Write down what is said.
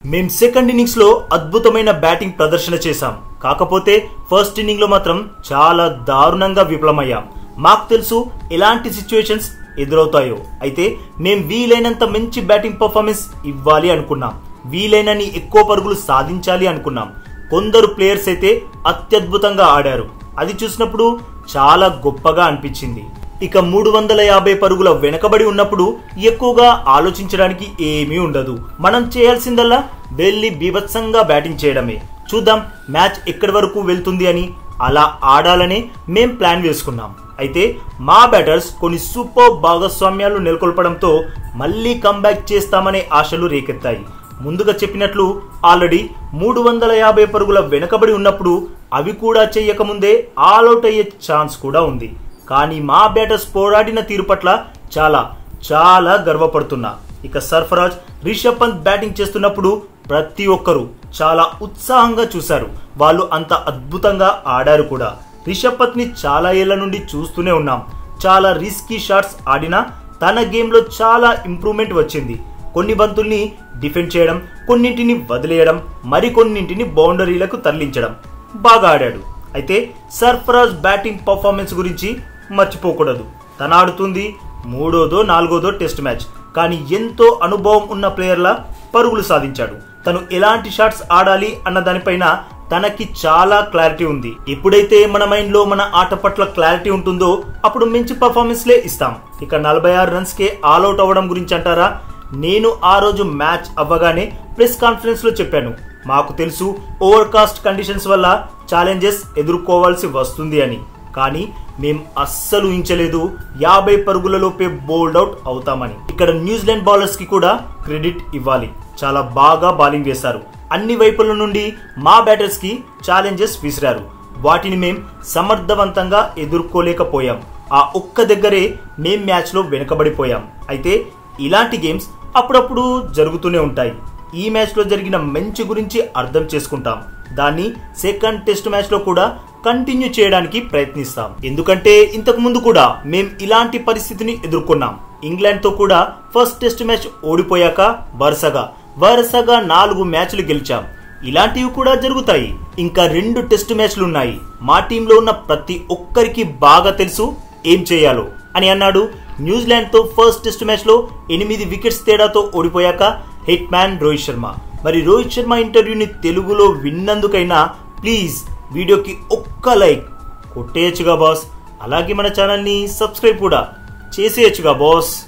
మేం second innings లో అద్భుతమైన బ్యాటింగ్ ప్రదర్శన చేశాం కాకపోతే ఫస్ట్ ఇన్నింగ్ లో మాత్రం చాలా దారుణంగా విఫలమయ్యాం మాకు తెలుసు ఎలాంటి సిచ్యువేషన్స్ ఎదురవుతాయో అయితే మేం వీలైనంత మంచి బ్యాటింగ్ పర్ఫార్మెన్స్ ఇవ్వాలి అనుకున్నాం వీలైనన్ని ఎక్కువ పరుగులు సాధించాలి అనుకున్నాం కొందరు ప్లేయర్స్ అయితే అత్యద్భుతంగా ఆడారు అది చూసినప్పుడు చాలా గొప్పగా అనిపించింది ఇక మూడు వందల యాభై పరుగుల వెనకబడి ఉన్నప్పుడు ఎక్కువగా ఆలోచించడానికి ఏమీ ఉండదు మనం చేయాల్సిందల్లా వెళ్ళి బీభత్సంగా బ్యాటింగ్ చేయడమే చూద్దాం మ్యాచ్ ఎక్కడి వరకు వెళ్తుంది అని అలా ఆడాలనే మేం ప్లాన్ వేసుకున్నాం అయితే మా బ్యాటర్స్ కొన్ని సూపర్ భాగస్వామ్యాలు నెలకొల్పడంతో మళ్ళీ కంబ్యాక్ చేస్తామనే ఆశలు రేకెత్తాయి ముందుగా చెప్పినట్లు ఆల్రెడీ మూడు వందల యాభై పరుగుల వెనకబడి ఉన్నప్పుడు అవి కూడా చెయ్యకముందే ఆల్అౌట్ అయ్యే ఛాన్స్ కూడా ఉంది కానీ మా బ్యాటర్స్ పోరాడిన తీరు పట్ల చాలా చాలా గర్వపడుతున్నా ఇక సర్ఫరాజ్ రిషబ్ పంత్ బ్యాటింగ్ చేస్తున్నప్పుడు ప్రతి ఒక్కరూ చాలా ఉత్సాహంగా చూశారు వాళ్ళు అంత అద్భుతంగా ఆడారు కూడా రిషబ్ పంత్ ని చాలా ఏళ్ల నుండి చూస్తూనే ఉన్నాం చాలా రిస్కీ షాట్స్ ఆడినా తన గేమ్లో చాలా ఇంప్రూవ్మెంట్ వచ్చింది కొన్ని బంతుల్ని డిఫెండ్ చేయడం కొన్నింటిని వదిలేయడం మరికొన్నింటిని బౌండరీలకు తరలించడం బాగా ఆడాడు అయితే సర్ఫరాజ్ బ్యాటింగ్ పర్ఫార్మెన్స్ గురించి మర్చిపోకూడదు తన ఆడుతుంది మూడోదో నాలుగోదో టెస్ట్ మ్యాచ్ కానీ ఎంతో అనుభవం ఉన్న ప్లేయర్లా పరుగులు సాధించాడు తను ఎలాంటి షాట్స్ ఆడాలి అన్న దానిపైన తనకి చాలా క్లారిటీ ఉంది ఎప్పుడైతే మన మైండ్ లో మన ఆట పట్ల క్లారిటీ ఉంటుందో అప్పుడు మంచి పర్ఫార్మెన్స్ లే ఇస్తాం ఇక నలభై ఆరు రన్స్ కే ఆల్అౌట్ అవ్వడం గురించి అంటారా నేను ఆ రోజు మ్యాచ్ అవ్వగానే ప్రెస్ కాన్ఫరెన్స్ లో చెప్పాను మాకు తెలుసు ఓవర్ కాస్ట్ కండిషన్స్ వల్ల ఛాలెంజెస్ ఎదుర్కోవాల్సి వస్తుంది అని కానీ మేం అస్సలు ఊహించలేదు యాభై పరుగులలోపే బోల్డ్ అవుట్ అవుతామని ఇక్కడ న్యూజిలాండ్ బౌలర్స్ కి కూడా క్రెడిట్ ఇవ్వాలి చాలా బాగా బౌలింగ్ వేశారు అన్ని వైపుల నుండి మా బ్యాటర్స్ కి ఛాలెంజెస్ విసిరారు వాటిని మేం సమర్థవంతంగా ఎదుర్కోలేకపోయాం ఆ ఒక్క దగ్గరే మేం మ్యాచ్ లో వెనుకబడిపోయాం అయితే ఇలాంటి గేమ్స్ అప్పుడప్పుడు జరుగుతూనే ఉంటాయి ఈ మ్యాచ్ లో జరిగిన మంచి గురించి అర్థం చేసుకుంటాం దాన్ని సెకండ్ టెస్ట్ మ్యాచ్ లో కూడా కంటిన్యూ చేయడానికి ప్రయత్నిస్తాం ఎందుకంటే ఇంతకు ముందు కూడా మేం ఇలాంటి పరిస్థితిని ఎదుర్కొన్నాం ఇంగ్లాండ్ తో కూడా ఫస్ట్ టెస్ట్ మ్యాచ్ ఓడిపోయాక వరుసగా వరుసగా నాలుగు మ్యాచ్లు గెలిచాం ఇలాంటివి కూడా జరుగుతాయి ఇంకా రెండు టెస్ట్ మ్యాచ్లు ఉన్నాయి మా టీంలో ఉన్న ప్రతి ఒక్కరికి బాగా తెలుసు ఏం చేయాలో అని అన్నాడు న్యూజిలాండ్ తో ఫస్ట్ టెస్ట్ మ్యాచ్ లో ఎనిమిది వికెట్స్ తేడాతో ఓడిపోయాక హిట్ మ్యాన్ రోహిత్ శర్మ మరి రోహిత్ శర్మ ఇంటర్వ్యూని తెలుగులో విన్నందుకైనా ప్లీజ్ వీడియోకి ఒక్క లైక్ కొట్టేయచ్చుగా బాస్ అలాగే మన ఛానల్ని సబ్స్క్రైబ్ కూడా చేసేయచ్చుగా బాస్